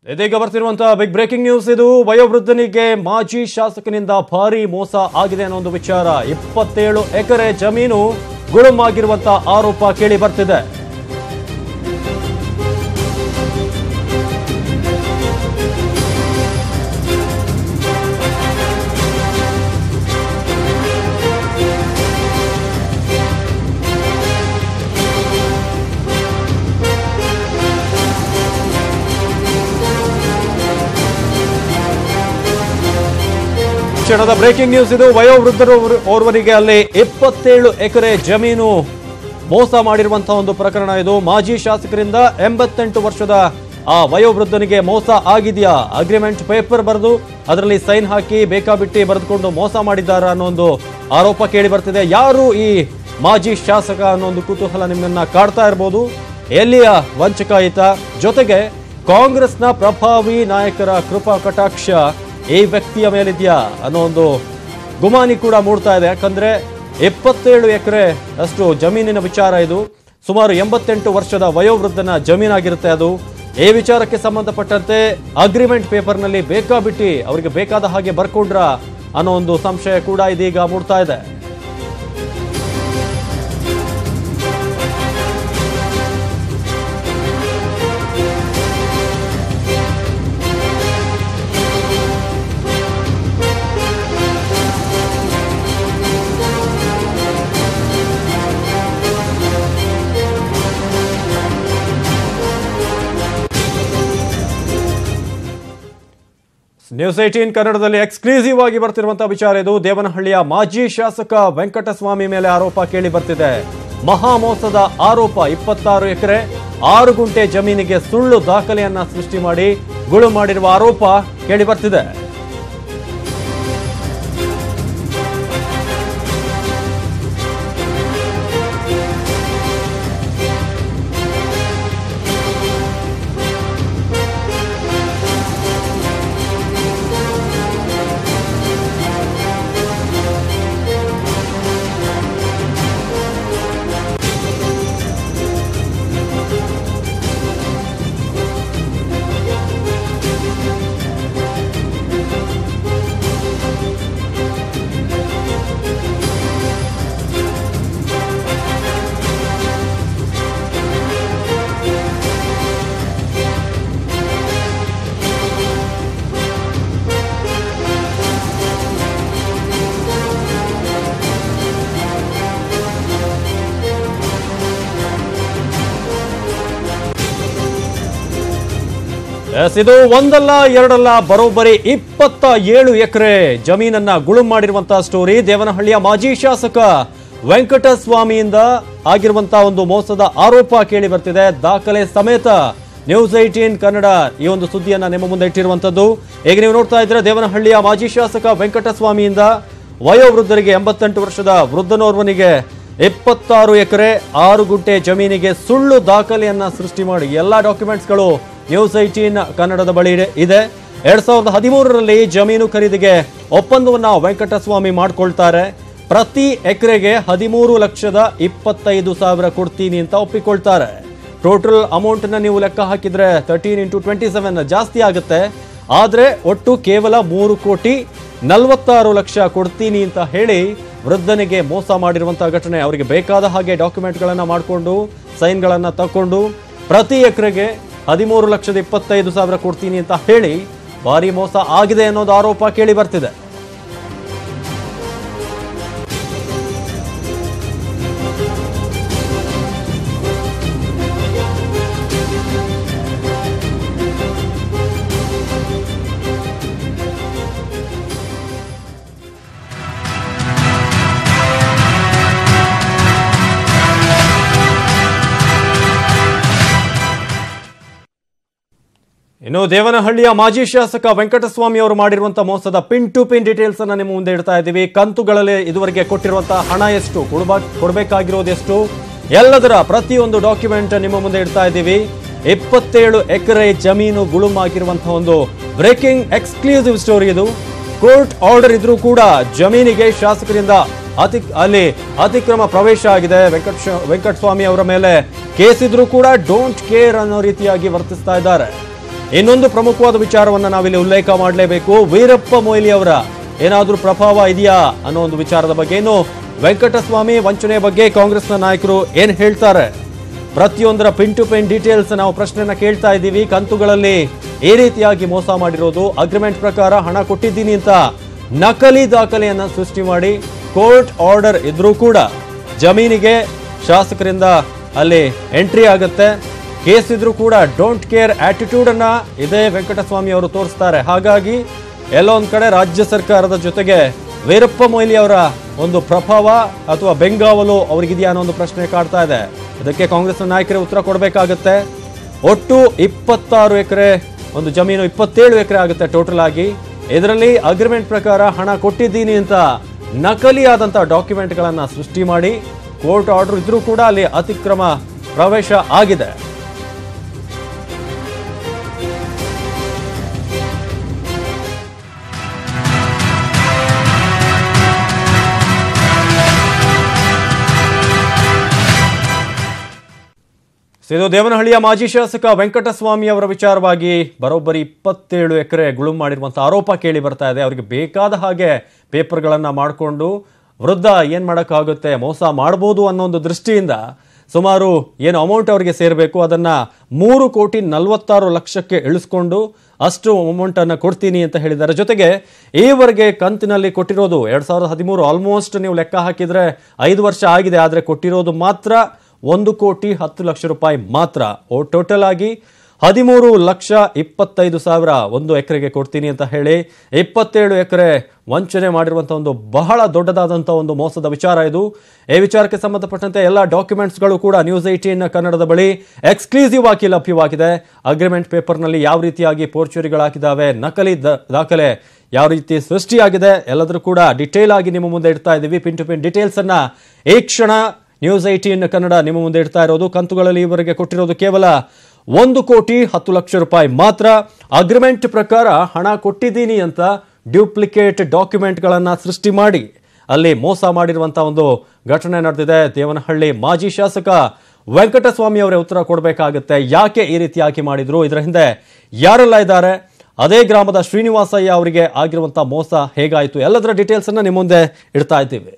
ಇದೀಗ ಬರ್ತಿರುವಂತಹ big breaking news ಇದು ವಯೋವೃದ್ಧನಿಗೆ ಮಾಜಿ ಶಾಸಕನಿಂದ ಭಾರಿ ಮೋಸ ಆಗಿದೆ ಅನ್ನೋ ಒಂದು ವಿಚಾರ ಇಪ್ಪತ್ತೇಳು ಎಕರೆ ಜಮೀನು ಗುಳುಮಾಗಿರುವಂತಹ ಆರೋಪ ಕೇಳಿ ಬರ್ತಿದೆ ಕ್ಷಣದ ಬ್ರೇಕಿಂಗ್ ನ್ಯೂಸ್ ಇದು ವಯೋವೃದ್ಧರು ಓರ್ವರಿಗೆ ಅಲ್ಲಿ ಇಪ್ಪತ್ತೇಳು ಎಕರೆ ಜಮೀನು ಮೋಸ ಮಾಡಿರುವಂತಹ ಒಂದು ಪ್ರಕರಣ ಇದು ಮಾಜಿ ಶಾಸಕರಿಂದ ಎಂಬತ್ತೆಂಟು ವರ್ಷದ ಆ ವಯೋವೃದ್ಧನಿಗೆ ಮೋಸ ಆಗಿದೆಯಾ ಅಗ್ರಿಮೆಂಟ್ ಪೇಪರ್ ಬರೆದು ಅದರಲ್ಲಿ ಸೈನ್ ಹಾಕಿ ಬೇಕಾಬಿಟ್ಟಿ ಬರೆದುಕೊಂಡು ಮೋಸ ಮಾಡಿದ್ದಾರ ಅನ್ನೋ ಒಂದು ಆರೋಪ ಕೇಳಿ ಬರ್ತಿದೆ ಯಾರು ಈ ಮಾಜಿ ಶಾಸಕ ಅನ್ನೋ ಒಂದು ಕುತೂಹಲ ನಿಮ್ಮನ್ನ ಕಾಡ್ತಾ ಇರ್ಬೋದು ಎಲ್ಲಿಯ ವಂಚಕ ಈತ ಜೊತೆಗೆ ಕಾಂಗ್ರೆಸ್ನ ಪ್ರಭಾವಿ ನಾಯಕರ ಕೃಪಾ ಕಟಾಕ್ಷ ಈ ವ್ಯಕ್ತಿಯ ಮೇಲಿದ್ಯಾ ಅನ್ನೋ ಒಂದು ಗುಮಾನಿ ಕೂಡ ಮೂಡ್ತಾ ಇದೆ ಯಾಕಂದ್ರೆ ಎಪ್ಪತ್ತೇಳು ಎಕರೆ ಅಷ್ಟು ಜಮೀನಿನ ವಿಚಾರ ಇದು ಸುಮಾರು ಎಂಬತ್ತೆಂಟು ವರ್ಷದ ವಯೋವೃದ್ಧನ ಜಮೀನಾಗಿರುತ್ತೆ ಅದು ಈ ವಿಚಾರಕ್ಕೆ ಸಂಬಂಧಪಟ್ಟಂತೆ ಅಗ್ರಿಮೆಂಟ್ ಪೇಪರ್ನಲ್ಲಿ ಬೇಕಾಬಿಟ್ಟಿ ಅವರಿಗೆ ಬೇಕಾದ ಹಾಗೆ ಬರ್ಕೊಂಡ್ರ ಅನ್ನೋ ಒಂದು ಸಂಶಯ ಕೂಡ ಇದೀಗ ಮೂಡ್ತಾ ಇದೆ ನ್ಯೂಸ್ ಏಟೀನ್ ಕನ್ನಡದಲ್ಲಿ ಎಕ್ಸ್ಕ್ಲೂಸಿವ್ ಆಗಿ ಬರ್ತಿರುವಂತಹ ವಿಚಾರ ಇದು ದೇವನಹಳ್ಳಿಯ ಮಾಜಿ ಶಾಸಕ ವೆಂಕಟಸ್ವಾಮಿ ಮೇಲೆ ಆರೋಪ ಕೇಳಿ ಬರ್ತಿದೆ ಮಹಾಮೋಸದ ಆರೋಪ ಇಪ್ಪತ್ತಾರು ಎಕರೆ ಆರು ಗುಂಟೆ ಜಮೀನಿಗೆ ಸುಳ್ಳು ದಾಖಲೆಯನ್ನ ಸೃಷ್ಟಿ ಮಾಡಿ ಗುಳು ಮಾಡಿರುವ ಆರೋಪ ಕೇಳಿ ಬರ್ತಿದೆ ಎಸ್ ಇದು ಒಂದಲ್ಲ ಎರಡಲ್ಲ ಬರೋಬ್ಬರಿ ಇಪ್ಪತ್ತ ಏಳು ಎಕರೆ ಜಮೀನನ್ನ ಗುಳು ಮಾಡಿರುವಂತಹ ಸ್ಟೋರಿ ದೇವನಹಳ್ಳಿಯ ಮಾಜಿ ಶಾಸಕ ವೆಂಕಟಸ್ವಾಮಿಯಿಂದ ಆಗಿರುವಂತಹ ಒಂದು ಮೋಸದ ಆರೋಪ ಕೇಳಿ ಬರ್ತಿದೆ ದಾಖಲೆ ಸಮೇತ ನ್ಯೂಸ್ ಏಟೀನ್ ಕನ್ನಡ ಈ ಒಂದು ಸುದ್ದಿಯನ್ನ ನಿಮ್ಮ ಮುಂದೆ ಇಟ್ಟಿರುವಂತದ್ದು ಈಗ ನೀವು ನೋಡ್ತಾ ಇದ್ರೆ ದೇವನಹಳ್ಳಿಯ ಮಾಜಿ ಶಾಸಕ ವೆಂಕಟಸ್ವಾಮಿಯಿಂದ ವಯೋವೃದ್ಧರಿಗೆ ಎಂಬತ್ತೆಂಟು ವರ್ಷದ ವೃದ್ಧನೋರ್ವನಿಗೆ ಇಪ್ಪತ್ತಾರು ಎಕರೆ ಆರು ಗುಂಟೆ ಜಮೀನಿಗೆ ಸುಳ್ಳು ದಾಖಲೆಯನ್ನ ಸೃಷ್ಟಿ ಮಾಡಿ ಎಲ್ಲಾ ಡಾಕ್ಯುಮೆಂಟ್ಸ್ಗಳು ನ್ಯೂಸ್ ಐಟೀನ್ ಕನ್ನಡದ ಬಳಿ ಇದೆ- ಇದೆ ಎರಡ್ ಸಾವಿರದ ಹದಿಮೂರರಲ್ಲಿ ಜಮೀನು ಖರೀದಿಗೆ ಒಪ್ಪಂದವನ್ನ ವೆಂಕಟಸ್ವಾಮಿ ಮಾಡ್ಕೊಳ್ತಾರೆ ಪ್ರತಿ ಎಕರೆಗೆ ಹದಿಮೂರು ಲಕ್ಷದ ಇಪ್ಪತ್ತೈದು ಸಾವಿರ ಕೊಡ್ತೀನಿ ಅಂತ ಒಪ್ಪಿಕೊಳ್ತಾರೆ ಟೋಟಲ್ ಅಮೌಂಟ್ ನ ನೀವು ಲೆಕ್ಕ ಹಾಕಿದ್ರೆ ತರ್ಟೀನ್ ಇಂಟು ಟ್ವೆಂಟಿ ಸೆವೆನ್ ಜಾಸ್ತಿ ಆಗುತ್ತೆ ಆದ್ರೆ ಒಟ್ಟು ಕೇವಲ ಮೂರು ಕೋಟಿ ನಲವತ್ತಾರು ಲಕ್ಷ ಕೊಡ್ತೀನಿ ಅಂತ ಹೇಳಿ ವೃದ್ಧನಿಗೆ ಮೋಸ ಮಾಡಿರುವಂತಹ ಘಟನೆ ಅವರಿಗೆ ಬೇಕಾದ ಹಾಗೆ ಡಾಕ್ಯುಮೆಂಟ್ಗಳನ್ನ ಮಾಡಿಕೊಂಡು ಸೈನ್ಗಳನ್ನ ತಕೊಂಡು ಪ್ರತಿ ಎಕರೆಗೆ ಹದಿಮೂರು ಲಕ್ಷದ ಇಪ್ಪತ್ತೈದು ಸಾವಿರ ಕೊಡ್ತೀನಿ ಅಂತ ಹೇಳಿ ಭಾರಿ ಮೋಸ ಆಗಿದೆ ಅನ್ನೋದು ಆರೋಪ ಕೇಳಿ ಬರ್ತಿದೆ ಇನ್ನು ದೇವನಹಳ್ಳಿಯ ಮಾಜಿ ಶಾಸಕ ವೆಂಕಟಸ್ವಾಮಿ ಅವರು ಮಾಡಿರುವಂತಹ ಮೋಸದ ಪಿನ್ ಟು ಪಿನ್ ಡೀಟೇಲ್ಸ್ ಅನ್ನ ನಿಮ್ಮ ಮುಂದೆ ಇಡ್ತಾ ಇದ್ದೀವಿ ಕಂತುಗಳಲ್ಲಿ ಇದುವರೆಗೆ ಕೊಟ್ಟಿರುವಂತಹ ಹಣ ಎಷ್ಟು ಕೊಡ್ಬಾ ಕೊಡಬೇಕಾಗಿರೋದು ಎಷ್ಟು ಎಲ್ಲದರ ಪ್ರತಿಯೊಂದು ಡಾಕ್ಯುಮೆಂಟ್ ನಿಮ್ಮ ಮುಂದೆ ಇಡ್ತಾ ಇದ್ದೀವಿ ಇಪ್ಪತ್ತೇಳು ಎಕರೆ ಜಮೀನು ಗುಳುಮಾಗಿರುವಂತಹ ಒಂದು ಬ್ರೇಕಿಂಗ್ ಎಕ್ಸ್ಕ್ಲೂಸಿವ್ ಸ್ಟೋರಿ ಇದು ಕೋರ್ಟ್ ಆರ್ಡರ್ ಇದ್ರೂ ಕೂಡ ಜಮೀನಿಗೆ ಶಾಸಕರಿಂದ ಅತಿ ಅಲ್ಲಿ ಅತಿಕ್ರಮ ಪ್ರವೇಶ ಆಗಿದೆ ವೆಂಕಟ ವೆಂಕಟಸ್ವಾಮಿ ಅವರ ಮೇಲೆ ಕೇಸ್ ಇದ್ರೂ ಕೂಡ ಡೋಂಟ್ ಕೇರ್ ಅನ್ನೋ ರೀತಿಯಾಗಿ ವರ್ತಿಸ್ತಾ ಇದ್ದಾರೆ ಇನ್ನೊಂದು ಪ್ರಮುಖವಾದ ವಿಚಾರವನ್ನ ನಾವಿಲ್ಲಿ ಉಲ್ಲೇಖ ಮಾಡಲೇಬೇಕು ವೀರಪ್ಪ ಮೊಯ್ಲಿ ಅವರ ಏನಾದರೂ ಪ್ರಭಾವ ಇದೆಯಾ ಅನ್ನೋ ಒಂದು ವಿಚಾರದ ಬಗ್ಗೆ ಇನ್ನು ವೆಂಕಟಸ್ವಾಮಿ ವಂಚನೆ ಬಗ್ಗೆ ಕಾಂಗ್ರೆಸ್ನ ನಾಯಕರು ಏನ್ ಹೇಳ್ತಾರೆ ಪ್ರತಿಯೊಂದರ ಪಿನ್ ಟು ಪಿನ್ ಡೀಟೇಲ್ಸ್ ನಾವು ಪ್ರಶ್ನೆಯನ್ನ ಕೇಳ್ತಾ ಇದ್ದೀವಿ ಕಂತುಗಳಲ್ಲಿ ಈ ರೀತಿಯಾಗಿ ಮೋಸ ಮಾಡಿರೋದು ಅಗ್ರಿಮೆಂಟ್ ಪ್ರಕಾರ ಹಣ ಕೊಟ್ಟಿದ್ದೀನಿ ಅಂತ ನಕಲಿ ದಾಖಲೆಯನ್ನ ಸೃಷ್ಟಿ ಮಾಡಿ ಕೋರ್ಟ್ ಆರ್ಡರ್ ಇದ್ರೂ ಕೂಡ ಜಮೀನಿಗೆ ಶಾಸಕರಿಂದ ಅಲ್ಲಿ ಎಂಟ್ರಿ ಆಗುತ್ತೆ ಕೇಸ್ ಇದ್ರೂ ಕೂಡ ಡೋಂಟ್ ಕೇರ್ ಆಟಿಟ್ಯೂಡ್ ಅನ್ನ ಇದೇ ವೆಂಕಟಸ್ವಾಮಿ ಅವರು ತೋರಿಸ್ತಾರೆ ಹಾಗಾಗಿ ಎಲ್ಲೋ ಒಂದ್ ಕಡೆ ರಾಜ್ಯ ಸರ್ಕಾರದ ಜೊತೆಗೆ ವೀರಪ್ಪ ಮೊಯ್ಲಿ ಅವರ ಒಂದು ಪ್ರಭಾವ ಅಥವಾ ಬೆಂಗಾವಲು ಅವ್ರಿಗಿದೆಯಾ ಅನ್ನೋ ಒಂದು ಪ್ರಶ್ನೆ ಕಾಡ್ತಾ ಇದೆ ಇದಕ್ಕೆ ಕಾಂಗ್ರೆಸ್ ನಾಯಕರೇ ಉತ್ತರ ಕೊಡಬೇಕಾಗತ್ತೆ ಒಟ್ಟು ಇಪ್ಪತ್ತಾರು ಎಕರೆ ಒಂದು ಜಮೀನು ಇಪ್ಪತ್ತೇಳು ಎಕರೆ ಆಗುತ್ತೆ ಟೋಟಲ್ ಆಗಿ ಇದರಲ್ಲಿ ಅಗ್ರಿಮೆಂಟ್ ಪ್ರಕಾರ ಹಣ ಕೊಟ್ಟಿದ್ದೀನಿ ಅಂತ ನಕಲಿಯಾದಂತಹ ಡಾಕ್ಯುಮೆಂಟ್ಗಳನ್ನ ಸೃಷ್ಟಿ ಮಾಡಿ ಕೋರ್ಟ್ ಆರ್ಡರ್ ಇದ್ರೂ ಕೂಡ ಅಲ್ಲಿ ಅತಿಕ್ರಮ ಪ್ರವೇಶ ಆಗಿದೆ ಇದು ದೇವನಹಳ್ಳಿಯ ಮಾಜಿ ಶಾಸಕ ವೆಂಕಟಸ್ವಾಮಿ ಅವರ ವಿಚಾರವಾಗಿ ಬರೋಬ್ಬರಿ ಇಪ್ಪತ್ತೇಳು ಎಕರೆ ಗುಳುಂ ಮಾಡಿರುವಂತಹ ಆರೋಪ ಕೇಳಿ ಬರ್ತಾ ಇದೆ ಅವರಿಗೆ ಬೇಕಾದ ಹಾಗೆ ಪೇಪರ್ಗಳನ್ನ ಮಾಡಿಕೊಂಡು ವೃದ್ಧ ಏನ್ ಮಾಡೋಕ್ಕಾಗುತ್ತೆ ಮೋಸ ಮಾಡ್ಬೋದು ಅನ್ನೋ ಒಂದು ದೃಷ್ಟಿಯಿಂದ ಸುಮಾರು ಏನು ಅಮೌಂಟ್ ಅವರಿಗೆ ಸೇರಬೇಕು ಅದನ್ನ ಮೂರು ಕೋಟಿ ನಲವತ್ತಾರು ಲಕ್ಷಕ್ಕೆ ಇಳಿಸ್ಕೊಂಡು ಅಷ್ಟು ಅಮೌಂಟ್ ಅನ್ನ ಕೊಡ್ತೀನಿ ಅಂತ ಹೇಳಿದ್ದಾರೆ ಜೊತೆಗೆ ಈವರೆಗೆ ಕಂತಿನಲ್ಲಿ ಕೊಟ್ಟಿರೋದು ಎರಡ್ ಸಾವಿರದ ಹದಿಮೂರು ಆಲ್ಮೋಸ್ಟ್ ನೀವು ಲೆಕ್ಕ ಹಾಕಿದ್ರೆ ಐದು ವರ್ಷ ಆಗಿದೆ ಆದ್ರೆ ಕೊಟ್ಟಿರೋದು ಮಾತ್ರ ಒಂದು ಕೋಟಿ ಹತ್ತು ಲಕ್ಷ ರೂಪಾಯಿ ಮಾತ್ರ ಓ ಟೋಟಲ್ ಆಗಿ ಹದಿಮೂರು ಲಕ್ಷ ಇಪ್ಪತ್ತೈದು ಸಾವಿರ ಒಂದು ಎಕರೆಗೆ ಕೊಡ್ತೀನಿ ಅಂತ ಹೇಳಿ ಇಪ್ಪತ್ತೇಳು ಎಕರೆ ವಂಚನೆ ಮಾಡಿರುವಂತಹ ಒಂದು ಬಹಳ ದೊಡ್ಡದಾದಂತಹ ಒಂದು ಮೋಸದ ವಿಚಾರ ಇದು ಈ ವಿಚಾರಕ್ಕೆ ಸಂಬಂಧಪಟ್ಟಂತೆ ಎಲ್ಲ ಡಾಕ್ಯುಮೆಂಟ್ಸ್ಗಳು ಕೂಡ ನ್ಯೂಸ್ ಏಟೀನ್ ಕನ್ನಡದ ಬಳಿ ಎಕ್ಸ್ಕ್ಲೂಸಿವ್ ಆಗಿ ಲಭ್ಯವಾಗಿದೆ ಅಗ್ರಿಮೆಂಟ್ ಪೇಪರ್ನಲ್ಲಿ ಯಾವ ರೀತಿಯಾಗಿ ಪೋರ್ಚುರಿಗಳಾಗಿದ್ದಾವೆ ನಕಲಿ ದ- ದಾಖಲೆ ಯಾವ ರೀತಿ ಸೃಷ್ಟಿಯಾಗಿದೆ ಎಲ್ಲದರೂ ಕೂಡ ಡಿಟೇಲ್ ಆಗಿ ನಿಮ್ಮ ಮುಂದೆ ಇಡ್ತಾ ಇದ್ದೀವಿ ಪಿನ್ ಟು ಪಿನ್ ಡೀಟೇಲ್ಸ್ ಅನ್ನ ಈ ಕ್ಷಣ ನ್ಯೂಸ್ ಏಟೀನ್ ಕನ್ನಡ ನಿಮ್ಮ ಮುಂದೆ ಇಡ್ತಾ ಇರೋದು ಕಂತುಗಳಲ್ಲಿ ಈವರೆಗೆ ಕೊಟ್ಟಿರೋದು ಕೇವಲ ಒಂದು ಕೋಟಿ ಹತ್ತು ಲಕ್ಷ ರೂಪಾಯಿ ಮಾತ್ರ ಅಗ್ರಿಮೆಂಟ್ ಪ್ರಕಾರ ಹಣ ಕೊಟ್ಟಿದ್ದೀನಿ ಅಂತ ಡ್ಯೂಪ್ಲಿಕೇಟ್ ಡಾಕ್ಯುಮೆಂಟ್ಗಳನ್ನು ಸೃಷ್ಟಿ ಮಾಡಿ ಅಲ್ಲಿ ಮೋಸ ಮಾಡಿರುವಂತಹ ಒಂದು ಘಟನೆ ನಡೆದಿದೆ ದೇವನಹಳ್ಳಿ ಮಾಜಿ ಶಾಸಕ ವೆಂಕಟಸ್ವಾಮಿ ಅವರೇ ಉತ್ತರ ಕೊಡಬೇಕಾಗುತ್ತೆ ಯಾಕೆ ಈ ರೀತಿಯಾಗಿ ಮಾಡಿದ್ರು ಇದರ ಹಿಂದೆ ಯಾರೆಲ್ಲ ಇದ್ದಾರೆ ಅದೇ ಗ್ರಾಮದ ಶ್ರೀನಿವಾಸಯ್ಯ ಅವರಿಗೆ ಆಗಿರುವಂತಹ ಮೋಸ ಹೇಗಾಯಿತು ಎಲ್ಲದರ ಡೀಟೇಲ್ಸ್ ಅನ್ನ ನಿಮ್ಮ ಮುಂದೆ ಇಡ್ತಾ ಇದ್ದೀವಿ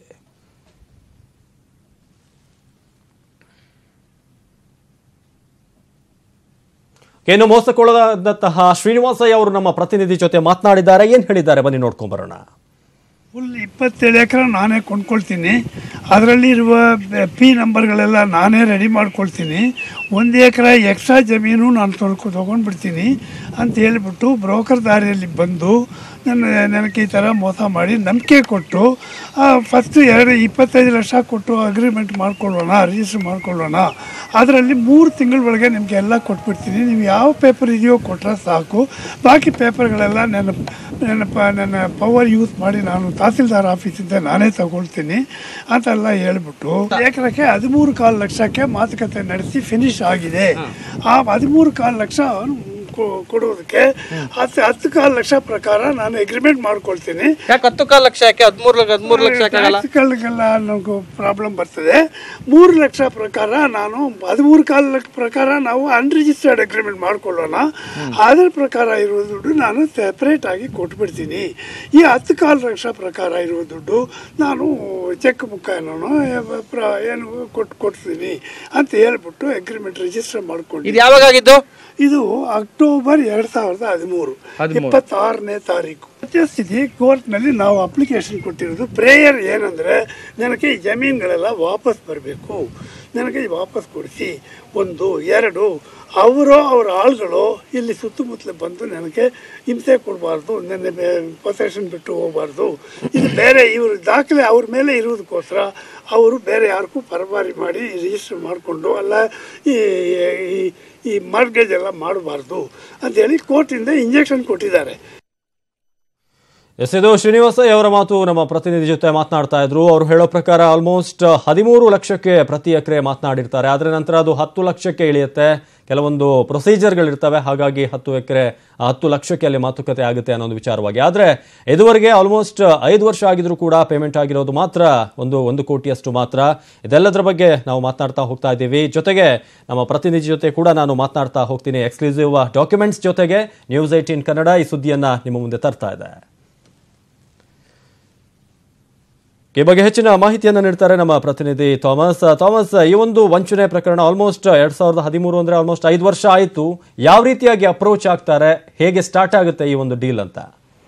ಇನ್ನು ಮೋಸಕ್ಕೊಳಗಾದಂತಹ ಶ್ರೀನಿವಾಸಯ್ಯ ಅವರು ನಮ್ಮ ಪ್ರತಿನಿಧಿ ಜೊತೆ ಮಾತನಾಡಿದ್ದಾರೆ ಏನ್ ಹೇಳಿದ್ದಾರೆ ಬನ್ನಿ ನೋಡ್ಕೊಂಡ್ ಬರೋಣ ಫುಲ್ ಇಪ್ಪತ್ತೇಳು ಎಕರೆ ನಾನೇ ಕೊಂಡ್ಕೊಳ್ತೀನಿ ಅದರಲ್ಲಿ ಇರುವ ಪಿ ನಂಬರ್ಗಳೆಲ್ಲ ನಾನೇ ರೆಡಿ ಮಾಡ್ಕೊಳ್ತೀನಿ ಒಂದು ಎಕರೆ ಎಕ್ಸ್ಟ್ರಾ ಜಮೀನು ನಾನು ತೊಳ್ಕೊ ತೊಗೊಂಡ್ಬಿಡ್ತೀನಿ ಅಂತ ಹೇಳಿಬಿಟ್ಟು ಬ್ರೋಕರ್ ದಾರಿಯಲ್ಲಿ ಬಂದು ನನ್ನ ನನಗೆ ಈ ಥರ ಮೋಸ ಮಾಡಿ ನಂಬಿಕೆ ಕೊಟ್ಟು ಫಸ್ಟು ಎರಡು ಇಪ್ಪತ್ತೈದು ಲಕ್ಷ ಕೊಟ್ಟು ಅಗ್ರಿಮೆಂಟ್ ಮಾಡ್ಕೊಳ್ಳೋಣ ರಿಜಿಸ್ಟರ್ ಮಾಡ್ಕೊಳ್ಳೋಣ ಅದರಲ್ಲಿ ಮೂರು ತಿಂಗಳ ಒಳಗೆ ನಿಮಗೆ ಎಲ್ಲ ಕೊಟ್ಬಿಡ್ತೀನಿ ನೀವು ಯಾವ ಪೇಪರ್ ಇದೆಯೋ ಕೊಟ್ಟರೆ ಸಾಕು ಬಾಕಿ ಪೇಪರ್ಗಳೆಲ್ಲ ನನ್ನ ನನ್ನ ಪ ನನ್ನ ಪವರ್ ಯೂಸ್ ಮಾಡಿ ನಾನು ತಹಸೀಲ್ದಾರ್ ಆಫೀಸಿಂದ ನಾನೇ ತಗೊಳ್ತೀನಿ ಅಂತೆಲ್ಲ ಹೇಳ್ಬಿಟ್ಟು ಎಕರೆಗೆ ಹದಿಮೂರು ಕಾಲು ಲಕ್ಷಕ್ಕೆ ಮಾತುಕತೆ ನಡೆಸಿ ಫಿನಿಶ್ ಆಗಿದೆ ಆ ಹದಿಮೂರು ಕಾಲು ಲಕ್ಷ ಕೊ- ಕೊಡೋದಕ್ಕೆ ಹತ್ತು ಹತ್ತು ಕಾಲು ಲಕ್ಷ ಪ್ರಕಾರ ನಾನು ಅಗ್ರಿಮೆಂಟ್ ಮಾಡ್ಕೊಳ್ತೀನಿ ಯಾಕೆ ಹತ್ತು ಕಾಲು ಲಕ್ಷ ಯಾಕೆ ಹದಿಮೂರು ಹದಿಮೂರು ಲಕ್ಷ ಯಾಕಾಗಲ್ಲ ಟ್ಯಾಕ್ಸ್ಗಳಿಗೆಲ್ಲ ನನಗೂ ಪ್ರಾಬ್ಲಮ್ ಬರ್ತದೆ ಮೂರು ಲಕ್ಷ ಪ್ರಕಾರ ನಾನು ಹದಿಮೂರು ಕಾಲ ಲಕ್ಷ ಪ್ರಕಾರ ನಾವು ಅನ್ರಿಜಿಸ್ಟರ್ಡ್ ಅಗ್ರಿಮೆಂಟ್ ಮಾಡ್ಕೊಳ್ಳೋಣ ಅದರ ಪ್ರಕಾರ ಇರೋ ದುಡ್ಡು ನಾನು ಸೆಪ್ರೇಟ್ ಆಗಿ ಕೊಟ್ಬಿಡ್ತೀನಿ ಈ ಹತ್ತು ಕಾಲು ಲಕ್ಷ ಪ್ರಕಾರ ಇರೋ ದುಡ್ಡು ನಾನು ಚೆಕ್ ಮುಖಾನೋ ಪ್ರ- ಏನು ಕೊಟ್ಟು ಕೊಡ್ತೀನಿ ಅಂತ ಹೇಳ್ಬಿಟ್ಟು ಅಗ್ರಿಮೆಂಟ್ ರಿಜಿಸ್ಟರ್ ಮಾಡ್ಕೊಂಡು ಇದು ಯಾವಾಗ ಆಗಿದ್ದು ಇದು ಅಕ್ಟೋಬರ್ ಎರಡ್ ಸಾವಿರದ ಹದಿಮೂರು ಇಪ್ಪತ್ತಾರನೇ ತಾರೀಕು ಸದ್ಯಸ್ಥಿತಿ ಕೋರ್ಟ್ನಲ್ಲಿ ನಾವು ಅಪ್ಲಿಕೇಶನ್ ಕೊಟ್ಟಿರೋದು ಪ್ರೇಯರ್ ಏನಂದ್ರೆ ನನಗೆ ಈ ಜಮೀನುಗಳೆಲ್ಲ ವಾಪಸ್ ಬರಬೇಕು ನನಗೆ ವಾಪಸ್ ಕೊಡಿಸಿ ಒಂದು ಎರಡು ಅವರು ಅವರ ಆಳುಗಳು ಇಲ್ಲಿ ಸುತ್ತಮುತ್ತಲು ಬಂದು ನನಗೆ ಹಿಂಸೆ ಕೊಡಬಾರ್ದು ನನ್ನ ಪೊಸೆಷನ್ ಬಿಟ್ಟು ಹೋಗಬಾರ್ದು ಇದು ಬೇರೆ ಇವರು ದಾಖಲೆ ಅವ್ರ ಮೇಲೆ ಇರುವುದಕ್ಕೋಸ್ಕರ ಅವರು ಬೇರೆ ಯಾರಿಗೂ ಪರಭಾರಿ ಮಾಡಿ ರಿಜಿಸ್ಟರ್ ಮಾಡಿಕೊಂಡು ಅಲ್ಲ ಈ ಈ- ಈ ಮಾರ್ಗೇಜ್ ಎಲ್ಲ ಮಾಡಬಾರ್ದು ಅಂತೇಳಿ ಕೋರ್ಟಿಂದ ಇಂಜೆಕ್ಷನ್ ಕೊಟ್ಟಿದ್ದಾರೆ ಎಸ್ ಇದು ಶ್ರೀನಿವಾಸಯ್ಯ ಅವರ ಮಾತು ನಮ್ಮ ಪ್ರತಿನಿಧಿ ಜೊತೆ ಮಾತನಾಡ್ತಾ ಇದ್ರು ಅವರು ಹೇಳೋ ಪ್ರಕಾರ ಆಲ್ಮೋಸ್ಟ್ ಹದಿಮೂರು ಲಕ್ಷಕ್ಕೆ ಪ್ರತಿ ಎಕರೆ ಮಾತನಾಡಿರ್ತಾರೆ ಆದರೆ ನಂತರ ಅದು ಹತ್ತು ಲಕ್ಷಕ್ಕೆ ಇಳಿಯುತ್ತೆ ಕೆಲವೊಂದು ಪ್ರೊಸೀಜರ್ಗಳಿರ್ತವೆ ಹಾಗಾಗಿ ಹತ್ತು ಎಕರೆ ಹತ್ತು ಲಕ್ಷಕ್ಕೆ ಅಲ್ಲಿ ಮಾತುಕತೆ ಆಗುತ್ತೆ ಅನ್ನೋ ಒಂದು ವಿಚಾರವಾಗಿ ಆದರೆ ಇದುವರೆಗೆ ಆಲ್ಮೋಸ್ಟ್ ಐದು ವರ್ಷ ಆಗಿದ್ರು ಕೂಡ ಪೇಮೆಂಟ್ ಆಗಿರೋದು ಮಾತ್ರ ಒಂದು ಒಂದು ಕೋಟಿಯಷ್ಟು ಮಾತ್ರ ಇದೆಲ್ಲದರ ಬಗ್ಗೆ ನಾವು ಮಾತನಾಡ್ತಾ ಹೋಗ್ತಾ ಇದ್ದೀವಿ ಜೊತೆಗೆ ನಮ್ಮ ಪ್ರತಿನಿಧಿ ಜೊತೆ ಕೂಡ ನಾನು ಮಾತನಾಡ್ತಾ ಹೋಗ್ತೀನಿ ಎಕ್ಸ್ಕ್ಲೂಸಿವ್ ಡಾಕ್ಯುಮೆಂಟ್ಸ್ ಜೊತೆಗೆ ನ್ಯೂಸ್ ಏಟೀನ್ ಕನ್ನಡ ಈ ಸುದ್ದಿಯನ್ನ ನಿಮ್ಮ ಮುಂದೆ ತರ್ತಾ ಇದೆ ಈ ಬಗ್ಗೆ ಹೆಚ್ಚಿನ ಮಾಹಿತಿಯನ್ನು ನೀಡ್ತಾರೆ ನಮ್ಮ ಪ್ರತಿನಿಧಿ ಥಾಮಸ್ ಥಾಮಸ್ ಈ ಒಂದು ವಂಚನೆ ಪ್ರಕರಣ ಆಲ್ಮೋಸ್ಟ್ ಎರಡ್ ಸಾವಿರದ ಹದಿಮೂರು ಅಂದ್ರೆ ಆಲ್ಮೋಸ್ಟ್ ಐದು ವರ್ಷ ಆಯಿತು ಯಾವ ರೀತಿಯಾಗಿ ಅಪ್ರೋಚ್ ಆಗ್ತಾರೆ ಹೇಗೆ ಸ್ಟಾರ್ಟ್ ಆಗುತ್ತೆ ಈ ಒಂದು ಡೀಲ್ ಅಂತ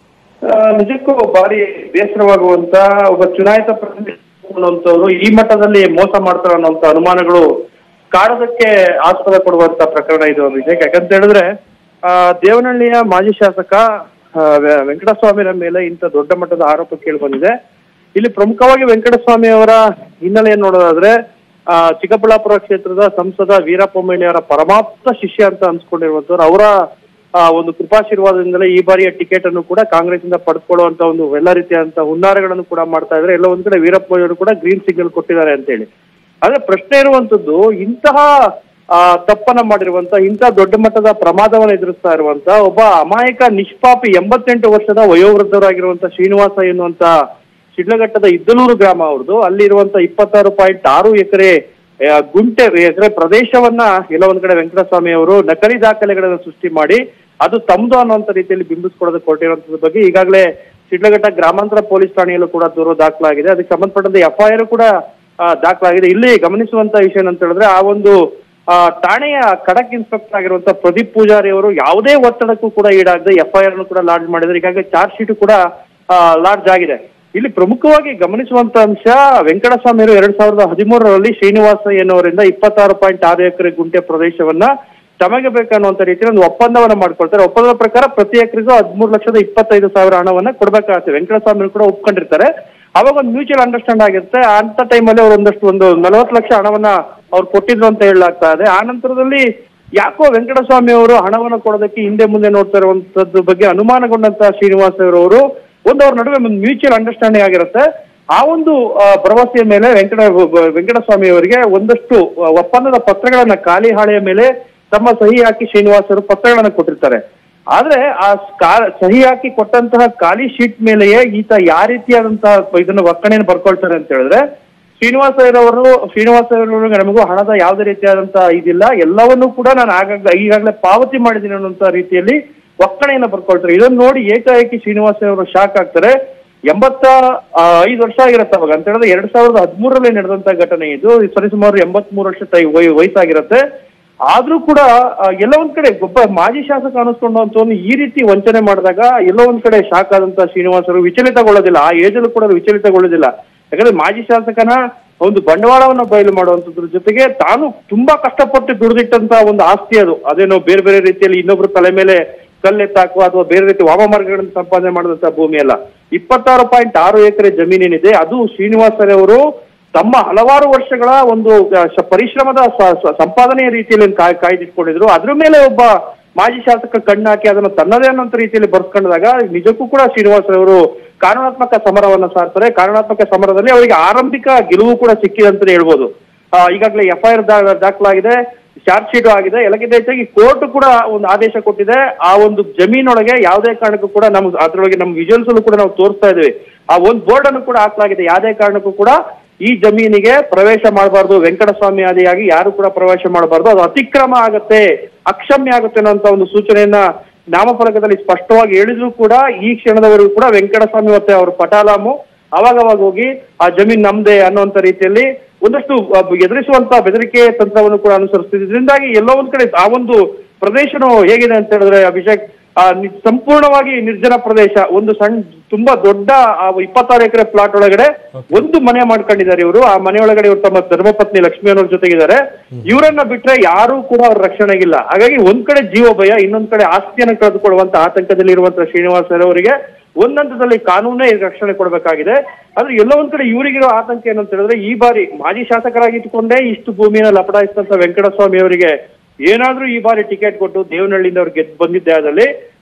ಆ, ನಿಜಕ್ಕೂ ಭಾರಿ ಬೇಸರವಾಗುವಂತ ಒಬ್ಬ ಚುನಾಯಿತ ಪ್ರತಿನಿಧಿಗಳು ಈ ಮಟ್ಟದಲ್ಲಿ ಮೋಸ ಮಾಡ್ತಾರೆ ಅನ್ನೋಂತ ಅನುಮಾನಗಳು ಕಾಡೋದಕ್ಕೆ ಆಸ್ಪದ ಕೊಡುವಂತ ಪ್ರಕರಣ ಇದು ಅಭಿಷೇಕ್ ಯಾಕಂತ ಹೇಳಿದ್ರೆ ಆ ದೇವನಹಳ್ಳಿಯ ಮಾಜಿ ಶಾಸಕ ಆ, ವೆ- ವೆಂಕಟಸ್ವಾಮಿರ ಮೇಲೆ ಇಂಥ ದೊಡ್ಡ ಮಟ್ಟದ ಆರೋಪ ಕೇಳಿ ಬಂದಿದೆ ಇಲ್ಲಿ ಪ್ರಮುಖವಾಗಿ ವೆಂಕಟಸ್ವಾಮಿ ಅವರ ಹಿನ್ನೆಲೆಯನ್ನು ನೋಡೋದಾದ್ರೆ ಆ ಚಿಕ್ಕಬಳ್ಳಾಪುರ ಕ್ಷೇತ್ರದ ಸಂಸದ ವೀರಪ್ಪ ಮೊಯ್ಲಿ ಅವರ ಪರಮಾಪ್ತ ಶಿಷ್ಯ ಅಂತ ಅನ್ಸ್ಕೊಂಡಿರುವಂತವ್ರು ಅವರ ಆ ಒಂದು ಕೃಪಾಶೀರ್ವಾದದಿಂದಲೇ ಈ ಬಾರಿಯ ಟಿಕೆಟ್ ಅನ್ನು ಕೂಡ ಕಾಂಗ್ರೆಸ್ ಇಂದ ಪಡೆದುಕೊಳ್ಳುವಂತ ಒಂದು ಎಲ್ಲ ರೀತಿಯಾದಂತ ಹುನ್ನಾರಗಳನ್ನು ಕೂಡ ಮಾಡ್ತಾ ಇದ್ರೆ ಎಲ್ಲ ಒಂದ್ ಕಡೆ ವೀರಪ್ಪ ಮೊಯ್ಲಿ ಅವರು ಕೂಡ ಗ್ರೀನ್ ಸಿಗ್ನಲ್ ಕೊಟ್ಟಿದ್ದಾರೆ ಅಂತ ಹೇಳಿ ಆದ್ರೆ ಪ್ರಶ್ನೆ ಇರುವಂತದ್ದು ಇಂತಹ ಆ ತಪ್ಪನ್ನ ಮಾಡಿರುವಂತ ಇಂತಹ ದೊಡ್ಡ ಮಟ್ಟದ ಪ್ರಮಾದವನ್ನು ಎದುರಿಸ್ತಾ ಇರುವಂತ ಒಬ್ಬ ಅಮಾಯಕ ನಿಷ್ಪಾಪಿ ಎಂಬತ್ತೆಂಟು ವರ್ಷದ ವಯೋವೃದ್ಧರಾಗಿರುವಂತ ಶ್ರೀನಿವಾಸ ಎನ್ನುವಂತ ಶಿಡ್ಲಘಟ್ಟದ ಇದ್ದಲೂರು ಗ್ರಾಮ ಅವ್ರದ್ದು ಅಲ್ಲಿರುವಂತ ಇಪ್ಪತ್ತಾರು ಪಾಯಿಂಟ್ ಆರು ಎಕರೆ ಆ, ಗುಂಟೆ ಎಕರೆ ಪ್ರದೇಶವನ್ನ ಎಲ್ಲ ಒಂದ್ ಕಡೆ ವೆಂಕಟಸ್ವಾಮಿ ಅವರು ನಕಲಿ ದಾಖಲೆಗಳನ್ನ ಸೃಷ್ಟಿ ಮಾಡಿ ಅದು ತಮ್ದು ಅನ್ನುವಂತ ರೀತಿಯಲ್ಲಿ ಬಿಂಬಿಸ್ಕೊಡೋದಕ್ಕೆ ಕೊಟ್ಟಿರುವಂತದ್ರ ಬಗ್ಗೆ ಈಗಾಗಲೇ ಶಿಡ್ಲಘಟ್ಟ ಗ್ರಾಮಾಂತರ ಪೊಲೀಸ್ ಠಾಣೆಯಲ್ಲೂ ಕೂಡ ದೂರು ದಾಖಲಾಗಿದೆ ಅದಕ್ಕೆ ಸಂಬಂಧಪಟ್ಟಂತೆ ಎಫ್ಐಆರ್ ಕೂಡ ಆ, ದಾಖಲಾಗಿದೆ ಇಲ್ಲಿ ಗಮನಿಸುವಂತ ವಿಷಯ ಏನಂತ ಹೇಳಿದ್ರೆ ಆ ಒಂದು ಆ, ಠಾಣೆಯ ಖಡಕ್ ಇನ್ಸ್ಪೆಕ್ಟರ್ ಆಗಿರುವಂತ ಪ್ರದೀಪ್ ಪೂಜಾರಿ ಅವರು ಯಾವುದೇ ಒತ್ತಡಕ್ಕೂ ಕೂಡ ಈಡಾಗದೆ ಎಫ್ಐಆರ್ ಅನ್ನು ಕೂಡ ಲಾಡ್ಜ್ ಮಾಡಿದ್ದಾರೆ ಈಗಾಗಲೇ ಚಾರ್ಜ್ ಶೀಟ್ ಕೂಡ ಲಾಡ್ಜ್ ಆಗಿದೆ ಇಲ್ಲಿ ಪ್ರಮುಖವಾಗಿ ಗಮನಿಸುವಂತ ಅಂಶ ವೆಂಕಟಸ್ವಾಮಿ ಅವರು ಎರಡ್ ಸಾವಿರದ ಹದಿಮೂರರಲ್ಲಿ ಶ್ರೀನಿವಾಸ ಎನ್ನುವರಿಂದ ಇಪ್ಪತ್ತಾರು ಪಾಯಿಂಟ್ ಆರು ಎಕರೆ ಗುಂಟೆ ಪ್ರದೇಶವನ್ನ ತಮಗೆ ಬೇಕನ್ನುವಂತ ರೀತಿಯಲ್ಲಿ ಒಂದು ಒಪ್ಪಂದವನ್ನ ಮಾಡ್ಕೊಳ್ತಾರೆ ಒಪ್ಪಂದದ ಪ್ರಕಾರ ಪ್ರತಿ ಎಕರೆಗೂ ಹದಿಮೂರು ಲಕ್ಷದ ಇಪ್ಪತ್ತೈದು ಸಾವಿರ ಹಣವನ್ನ ಕೊಡ್ಬೇಕಾಗುತ್ತೆ ವೆಂಕಟಸ್ವಾಮಿ ಅವರು ಕೂಡ ಒಪ್ಕೊಂಡಿರ್ತಾರೆ ಅವಾಗ ಒಂದು ಮ್ಯೂಚುವಲ್ ಅಂಡರ್ಸ್ಟ್ಯಾಂಡ್ ಆಗಿರುತ್ತೆ ಅಂತ ಟೈಮಲ್ಲಿ ಅವ್ರು ಒಂದಷ್ಟು ಒಂದು ನಲವತ್ತು ಲಕ್ಷ ಹಣವನ್ನ ಅವ್ರು ಕೊಟ್ಟಿದ್ರು ಅಂತ ಹೇಳಲಾಗ್ತಾ ಇದೆ ಆ ನಂತರದಲ್ಲಿ ಯಾಕೋ ವೆಂಕಟಸ್ವಾಮಿ ಅವರು ಹಣವನ್ನು ಕೊಡೋದಕ್ಕೆ ಹಿಂದೆ ಮುಂದೆ ನೋಡ್ತಾ ಇರುವಂತದ್ದು ಬಗ್ಗೆ ಅನುಮಾನಗೊಂಡಂತ ಶ್ರೀನಿವಾಸ ಅವರು ಒಂದು ಅವ್ರ ನಡುವೆ ಒಂದು ಮ್ಯೂಚುವಲ್ ಅಂಡರ್ಸ್ಟ್ಯಾಂಡಿಂಗ್ ಆಗಿರುತ್ತೆ ಆ ಒಂದು ಆ, ಭರವಸೆಯ ಮೇಲೆ ವೆಂಕಟ ವೆಂಕಟಸ್ವಾಮಿ ಅವರಿಗೆ ಒಂದಷ್ಟು ಆ, ಒಪ್ಪಂದದ ಪತ್ರಗಳನ್ನ ಖಾಲಿ ಹಾಳೆಯ ಮೇಲೆ ತಮ್ಮ ಸಹಿ ಹಾಕಿ ಶ್ರೀನಿವಾಸ್ ಅವರು ಪತ್ರಗಳನ್ನ ಕೊಟ್ಟಿರ್ತಾರೆ ಆದ್ರೆ ಆ ಕಾ- ಸಹಿ ಹಾಕಿ ಕೊಟ್ಟಂತಹ ಖಾಲಿ ಶೀಟ್ ಮೇಲೆಯೇ ಈತ ಯಾವ ರೀತಿಯಾದಂತಹ ಇದನ್ನ ಒಕ್ಕಣೆಯನ್ನು ಬರ್ಕೊಳ್ತಾರೆ ಅಂತ ಹೇಳಿದ್ರೆ ಶ್ರೀನಿವಾಸ ಅವರು ಶ್ರೀನಿವಾಸ ಅವರು ನಮಗೂ ಹಣದ ಯಾವುದೇ ರೀತಿಯಾದಂತಹ ಇದಿಲ್ಲ ಎಲ್ಲವನ್ನೂ ಕೂಡ ನಾನು ಆಗಾಗ ಈಗಾಗಲೇ ಪಾವತಿ ಮಾಡಿದ್ದೀನಿ ಅನ್ನುವಂತ ರೀತಿಯಲ್ಲಿ ಒಕ್ಕಣೆಯನ್ನ ಬರ್ಕೊಳ್ತಾರೆ ಇದನ್ನ ನೋಡಿ ಏಕಾಏಕಿ ಶ್ರೀನಿವಾಸ ಅವರು ಶಾಕ್ ಆಗ್ತಾರೆ ಎಂಬತ್ತ ಆ, ಐದು ವರ್ಷ ಆಗಿರುತ್ತೆ ಅವಾಗ ಅಂತ ಹೇಳಿದ್ರೆ ಎರಡ್ ಸಾವಿರದ ಹದಿಮೂರರಲ್ಲಿ ನಡೆದಂತ ಘಟನೆ ಇದು ಸರಿಸುಮಾರು ಎಂಬತ್ ಮೂರು ವರ್ಷ ತೈ- ವಯ- ವಯಸ್ಸಾಗಿರುತ್ತೆ ಆದ್ರೂ ಕೂಡ ಆ, ಎಲ್ಲ ಒಂದ್ ಕಡೆ ಒಬ್ಬ ಮಾಜಿ ಶಾಸಕ ಅನಿಸ್ಕೊಂಡಂತವನು ಈ ರೀತಿ ವಂಚನೆ ಮಾಡಿದಾಗ ಎಲ್ಲೋ ಒಂದ್ ಕಡೆ ಶಾಕ್ ಆದಂತ ಶ್ರೀನಿವಾಸರು ವಿಚಲಿತಗೊಳ್ಳೋದಿಲ್ಲ ಆ ಏಜಲ್ಲೂ ಕೂಡ ವಿಚಲಿತಗೊಳ್ಳೋದಿಲ್ಲ ಯಾಕಂದ್ರೆ ಮಾಜಿ ಶಾಸಕನ ಒಂದು ಬಂಡವಾಳವನ್ನ ಬಯಲು ಮಾಡುವಂತದ್ರ ಜೊತೆಗೆ ತಾನು ತುಂಬಾ ಕಷ್ಟಪಟ್ಟು ದುಡಿದಿಟ್ಟಂತ ಒಂದು ಆಸ್ತಿ ಅದು ಅದೇನೋ ಬೇರೆ ಬೇರೆ ರೀತಿಯಲ್ಲಿ ಇನ್ನೊಬ್ರು ತಲೆ ಮೇಲೆ ಕಲ್ಲೆತ್ತಾಕುವ ಅಥವಾ ಬೇರೆ ರೀತಿ ವಾಮಮಾರ್ಗಗಳನ್ನು ಸಂಪಾದನೆ ಮಾಡಿದಂತ ಭೂಮಿ ಅಲ್ಲ ಇಪ್ಪತ್ತಾರು ಪಾಯಿಂಟ್ ಆರು ಎಕರೆ ಜಮೀನೇನಿದೆ ಅದು ಶ್ರೀನಿವಾಸರವರು ತಮ್ಮ ಹಲವಾರು ವರ್ಷಗಳ ಒಂದು ಆ, ಶ- ಪರಿಶ್ರಮದ ಸ- ಸ- ಸಂಪಾದನೆಯ ರೀತಿಯಲ್ಲಿ ಕಾಯ್ ಕಾಯ್ದಿಟ್ಕೊಂಡಿದ್ರು ಅದ್ರ ಮೇಲೆ ಒಬ್ಬ ಮಾಜಿ ಶಾಸಕ ಕಣ್ಣು ಹಾಕಿ ಅದನ್ನು ತನ್ನದೇ ಅನ್ನೋಂಥ ರೀತಿಯಲ್ಲಿ ಬರ್ಸ್ಕೊಂಡಾಗ ನಿಜಕ್ಕೂ ಕೂಡ ಶ್ರೀನಿವಾಸರವರು ಕಾನೂನಾತ್ಮಕ ಸಮರವನ್ನ ಸಾರ್ತಾರೆ ಕಾನೂನಾತ್ಮಕ ಸಮರದಲ್ಲಿ ಅವರಿಗೆ ಆರಂಭಿಕ ಗೆಲುವು ಕೂಡ ಸಿಕ್ಕಿದೆ ಅಂತಲೇ ಹೇಳ್ಬೋದು ಆ, ಈಗಾಗಲೇ ಎಫ್ಐಆರ್ ದಾಖಲಾಗಿದೆ ಚಾರ್ಜ್ ಶೀಟ್ ಆಗಿದೆ ಎಲ್ಲಕ್ಕಿಂತ ಹೆಚ್ಚಾಗಿ ಕೋರ್ಟ್ ಕೂಡ ಒಂದು ಆದೇಶ ಕೊಟ್ಟಿದೆ ಆ ಒಂದು ಜಮೀನೊಳಗೆ ಯಾವುದೇ ಕಾರಣಕ್ಕೂ ಕೂಡ ನಮ್ಗೆ ಅದ್ರೊಳಗೆ ನಮ್ಮ ವಿಜುವಲ್ಸ್ ಅಲ್ಲೂ ಕೂಡ ನಾವು ತೋರಿಸ್ತಾ ಇದ್ದೀವಿ ಆ ಒಂದು ಬೋರ್ಡ್ ಅನ್ನು ಕೂಡ ಹಾಕಲಾಗಿದೆ ಯಾವುದೇ ಕಾರಣಕ್ಕೂ ಕೂಡ ಈ ಜಮೀನಿಗೆ ಪ್ರವೇಶ ಮಾಡಬಾರ್ದು ವೆಂಕಟಸ್ವಾಮಿ ಆದಿಯಾಗಿ ಯಾರು ಕೂಡ ಪ್ರವೇಶ ಮಾಡಬಾರ್ದು ಅದು ಅತಿಕ್ರಮ ಆಗತ್ತೆ ಅಕ್ಷಮ್ಯ ಆಗುತ್ತೆ ಅನ್ನೋಂತ ಒಂದು ಸೂಚನೆಯನ್ನ ನಾಮಫಲಕದಲ್ಲಿ ಸ್ಪಷ್ಟವಾಗಿ ಹೇಳಿದ್ರು ಕೂಡ ಈ ಕ್ಷಣದವರೆಗೂ ಕೂಡ ವೆಂಕಟಸ್ವಾಮಿ ಮತ್ತೆ ಅವ್ರ ಪಟಾಲಾಮು ಅವಾಗವಾಗ ಹೋಗಿ ಆ ಜಮೀನ್ ನಮ್ದೇ ಅನ್ನುವಂತ ರೀತಿಯಲ್ಲಿ ಒಂದಷ್ಟು ಅಹ್, ಎದುರಿಸುವಂತ ಬೆದರಿಕೆ ತಂತ್ರವನ್ನು ಕೂಡ ಅನುಸರಿಸ್ತಿದೆ ಇದರಿಂದಾಗಿ ಎಲ್ಲೋ ಒಂದ್ ಕಡೆ ಆ ಒಂದು ಪ್ರದೇಶನು ಹೇಗಿದೆ ಅಂತ ಹೇಳಿದ್ರೆ ಅಭಿಷೇಕ್ ಆ, ನಿ- ಸಂಪೂರ್ಣವಾಗಿ ನಿರ್ಜನ ಪ್ರದೇಶ ಒಂದು ಸಣ್ಣ ತುಂಬಾ ದೊಡ್ಡ ಆ ಇಪ್ಪತ್ತಾರು ಎಕರೆ ಪ್ಲಾಟ್ ಒಳಗಡೆ ಒಂದು ಮನೆ ಮಾಡ್ಕೊಂಡಿದ್ದಾರೆ ಇವರು ಆ ಮನೆ ಒಳಗಡೆ ಇವರು ತಮ್ಮ ಧರ್ಮಪತ್ನಿ ಲಕ್ಷ್ಮಿ ಅನ್ನೋರ್ ಜೊತೆಗಿದ್ದಾರೆ ಇವರನ್ನ ಬಿಟ್ರೆ ಯಾರೂ ಕೂಡ ಅವ್ರ ರಕ್ಷಣೆಗಿಲ್ಲ ಹಾಗಾಗಿ ಒಂದ್ ಕಡೆ ಜೀವ ಭಯ ಇನ್ನೊಂದ್ ಕಡೆ ಆಸ್ತಿಯನ್ನು ಕಳೆದುಕೊಳ್ಳುವಂತ ಆತಂಕದಲ್ಲಿ ಇರುವಂತ ಶ್ರೀನಿವಾಸ ಅವರಿಗೆ ಒಂದಂತದಲ್ಲಿ ಕಾನೂನೇ ರಕ್ಷಣೆ ಕೊಡಬೇಕಾಗಿದೆ ಆದ್ರೆ ಎಲ್ಲೋ ಒಂದ್ ಕಡೆ ಇವರಿಗಿರೋ ಆತಂಕ ಏನಂತ ಹೇಳಿದ್ರೆ ಈ ಬಾರಿ ಮಾಜಿ ಶಾಸಕರಾಗಿಟ್ಟುಕೊಂಡೇ ಇಷ್ಟು ಭೂಮಿಯನ್ನು ಲಪಡಾಯಿಸಿದಂತ ವೆಂಕಟಸ್ವಾಮಿ ಅವರಿಗೆ ಏನಾದ್ರೂ ಈ ಬಾರಿ ಟಿಕೆಟ್ ಕೊಟ್ಟು ದೇವನಹಳ್ಳಿಯಿಂದ ಅವ್ರು ಗೆದ್ದು ಬಂದಿದ್ದೆ ಆದಲ್ಲಿ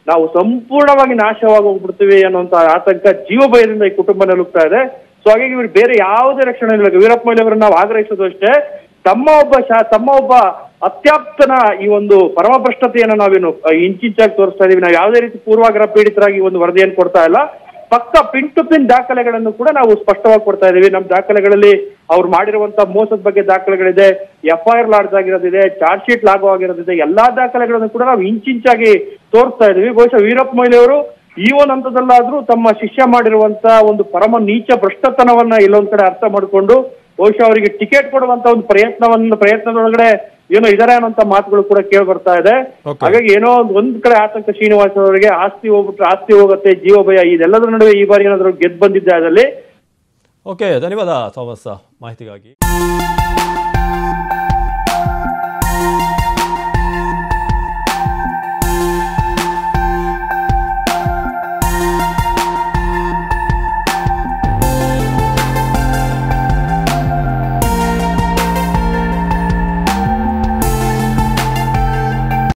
ನಾವು ಸಂಪೂರ್ಣವಾಗಿ ನಾಶವಾಗಿ ಹೋಗ್ಬಿಡ್ತೀವಿ ಅನ್ನುವಂತ ಆತಂಕ ಜೀವ ಭಯದಿಂದ ಈ ಕುಟುಂಬ ನಲುಗ್ತಾ ಇದೆ ಸೊ ಹಾಗಾಗಿ ಇವ್ರು ಬೇರೆ ಯಾವುದೇ ರಕ್ಷಣೆ ಇಲ್ಲ ವೀರಪ್ಪ ಮೊಯ್ಲಿ ಅವರನ್ನ ನಾವು ಆಗ್ರಹಿಸೋದು ಅಷ್ಟೇ ತಮ್ಮ ಒಬ್ಬ ಶಾ ತಮ್ಮ ಒಬ್ಬ ಅತ್ಯಾಪ್ತನ ಈ ಒಂದು ಪರಮಭ್ರಷ್ಟತೆಯನ್ನ ನಾವೇನು ಅಹ್, ಇಂಚಿಂಚಾಗಿ ತೋರಿಸ್ತಾ ಇದೀವಿ ನಾವು ಯಾವುದೇ ರೀತಿ ಪೂರ್ವಾಗ್ರಹ ಪೀಡಿತರಾಗಿ ಈ ಒಂದು ವರದಿಯನ್ನು ಕೊಡ್ತಾ ಇಲ್ಲ ಪಕ್ಕ ಪಿನ್ ಟು ಪಿನ್ ದಾಖಲೆಗಳನ್ನು ಕೂಡ ನಾವು ಸ್ಪಷ್ಟವಾಗಿ ಕೊಡ್ತಾ ಇದೀವಿ ನಮ್ಮ ದಾಖಲೆಗಳಲ್ಲಿ ಅವ್ರು ಮಾಡಿರುವಂತ ಮೋಸದ ಬಗ್ಗೆ ದಾಖಲೆಗಳಿದೆ ಎಫ್ ಐ ಆರ್ ಲಾಡ್ಜ್ ಆಗಿರೋದಿದೆ ಚಾರ್ಜ್ ಶೀಟ್ ಲಾಗು ಆಗಿರೋದಿದೆ ಎಲ್ಲಾ ದಾಖಲೆಗಳನ್ನು ಕೂಡ ನಾವು ಇಂಚಿಂಚಾಗಿ ತೋರಿಸ್ತಾ ಇದೀವಿ ಬಹುಶಃ ವೀರಪ್ಪ ಮೊಯ್ಲಿ ಅವರು ಈ ಒಂದು ಹಂತದಲ್ಲಾದ್ರೂ ತಮ್ಮ ಶಿಷ್ಯ ಮಾಡಿರುವಂತ ಒಂದು ಪರಮ ನೀಚ ಭ್ರಷ್ಟತನವನ್ನ ಇಲ್ಲೊಂದ್ ಕಡೆ ಅರ್ಥ ಮಾಡಿಕೊಂಡು ಬಹುಶಃ ಅವರಿಗೆ ಟಿಕೆಟ್ ಕೊಡುವಂತ ಒಂದು ಪ್ರಯತ್ನವನ್ನ ಪ್ರಯತ್ನದೊಳಗಡೆ ಏನೋ ಇದಾರೆ ಅನ್ನೋಂತ ಮಾತುಗಳು ಕೂಡ ಕೇಳಿ ಬರ್ತಾ ಇದೆ Okay. ಹಾಗಾಗಿ ಏನೋ ಒಂದ್- ಒಂದ್ ಕಡೆ ಆತಂಕ ಶ್ರೀನಿವಾಸ್ ಅವರಿಗೆ ಆಸ್ತಿ ಹೋಗ್ಬಿಟ್ರೆ ಆಸ್ತಿ ಹೋಗುತ್ತೆ ಜೀವ ಭಯ ಇದೆಲ್ಲದರ ನಡುವೆ ಈ ಬಾರಿ ಏನಾದ್ರು ಗೆದ್ದು ಬಂದಿದ್ದೆ ಅದರಲ್ಲಿ ಓಕೆ ಧನ್ಯವಾದ ಥಾಮಸ್ ಮಾಹಿತಿಗಾಗಿ